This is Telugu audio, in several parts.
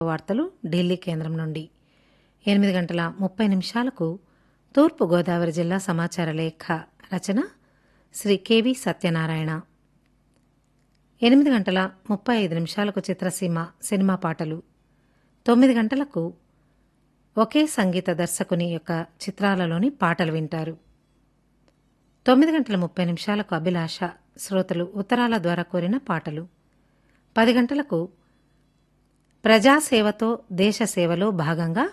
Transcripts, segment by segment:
వార్తలు ఢిల్లీ కేంద్రం నుండి ఎనిమిది గంటల ముప్పై నిమిషాలకు తూర్పు గోదావరి జిల్లా సమాచార లేఖ రచన శ్రీ కెవి సత్యనారాయణ ఎనిమిది గంటల ముప్పై ఐదు నిమిషాలకు చిత్రసీమ సినిమా పాటలు తొమ్మిది గంటలకు ఒకే సంగీత దర్శకుని యొక్క చిత్రాలలోని పాటలు వింటారు తొమ్మిది గంటల ముప్పై నిమిషాలకు అభిలాష శ్రోతలు ఉత్తరాల ద్వారా కోరిన పాటలు పది గంటలకు ప్రజాసేవతో దేశ సేవలో భాగంగా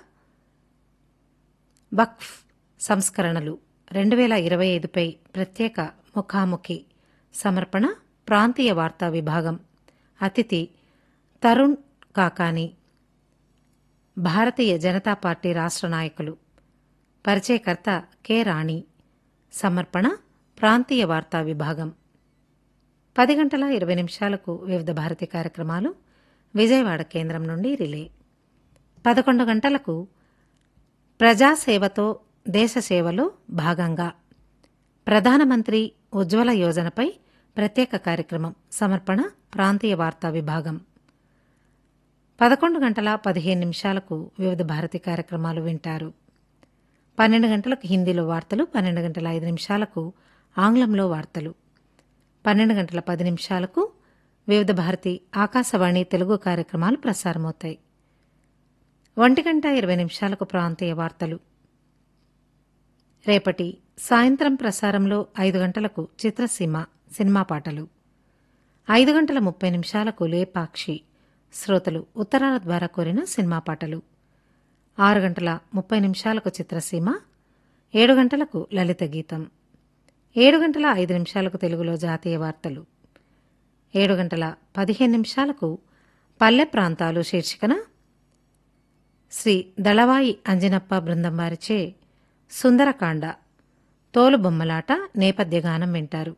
వక్ఫ్ సంస్కరణలు రెండు వేల ఇరవై ఐదుపై ప్రత్యేక ముఖాముఖి సమర్పణ ప్రాంతీయ వార్తా విభాగం అతిథి తరుణ్ కాకాని భారతీయ జనతా పార్టీ రాష్ట్ర నాయకులు పరిచయకర్త కె రాణి సమర్పణ ప్రాంతీయ వార్తా విభాగం పది గంటల ఇరవై నిమిషాలకు వివిధ భారతి కార్యక్రమాలు విజయవాడ కేంద్రం నుండి రిలే పదకొండు గంటలకు ప్రజాసేవతో దేశ సేవలో భాగంగా ప్రధానమంత్రి ఉజ్వల యోజనపై ప్రత్యేక కార్యక్రమం సమర్పణ ప్రాంతీయ వార్తా విభాగం పదకొండు గంటల పదిహేను నిమిషాలకు వివిధ భారతి కార్యక్రమాలు వింటారు పన్నెండు గంటలకు హిందీలో వార్తలు పన్నెండు గంటల ఐదు నిమిషాలకు ఆంగ్లంలో వార్తలు పన్నెండు గంటల పది నిమిషాలకు వివిధ భారతి ఆకాశవాణి తెలుగు కార్యక్రమాలు ప్రసారమవుతాయి ఒంటి గంట ఇరవై నిమిషాలకు ప్రాంతీయ వార్తలు రేపటి సాయంత్రం ప్రసారంలో ఐదు గంటలకు చిత్రసీమ సినిమా పాటలు ఐదు గంటల ముప్పై నిమిషాలకు లేపాక్షి శ్రోతలు ఉత్తరాల ద్వారా కోరిన సినిమా పాటలు ఆరు గంటల ముప్పై నిమిషాలకు చిత్రసీమ ఏడు గంటలకు లలిత గీతం ఏడు గంటల ఐదు నిమిషాలకు తెలుగులో జాతీయ వార్తలు ఏడు గంటల పదిహేను నిమిషాలకు పల్లె ప్రాంతాలు శీర్షికన శ్రీ దళవాయి అంజనప్ప బృందం వారిచే సుందరకాండ తోలుబొమ్మలాట నేపథ్య గానం వింటారు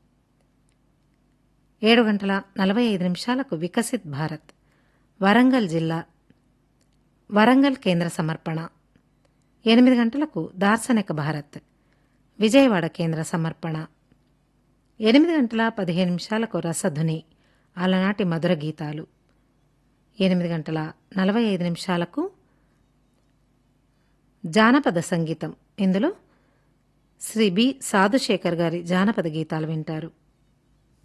ఏడు గంటల నలభై ఐదు నిమిషాలకు వికసిత్ భారత్ వరంగల్ జిల్లా వరంగల్ కేంద్ర సమర్పణ ఎనిమిది గంటలకు దార్శనిక భారత్ విజయవాడ కేంద్ర సమర్పణ ఎనిమిది గంటల పదిహేను నిమిషాలకు రసధుని అలనాటి మధుర గీతాలు ఎనిమిది గంటల నలభై ఐదు నిమిషాలకు జానపద సంగీతం ఇందులో శ్రీ బి సాధుశేఖర్ గారి జానపద గీతాలు వింటారు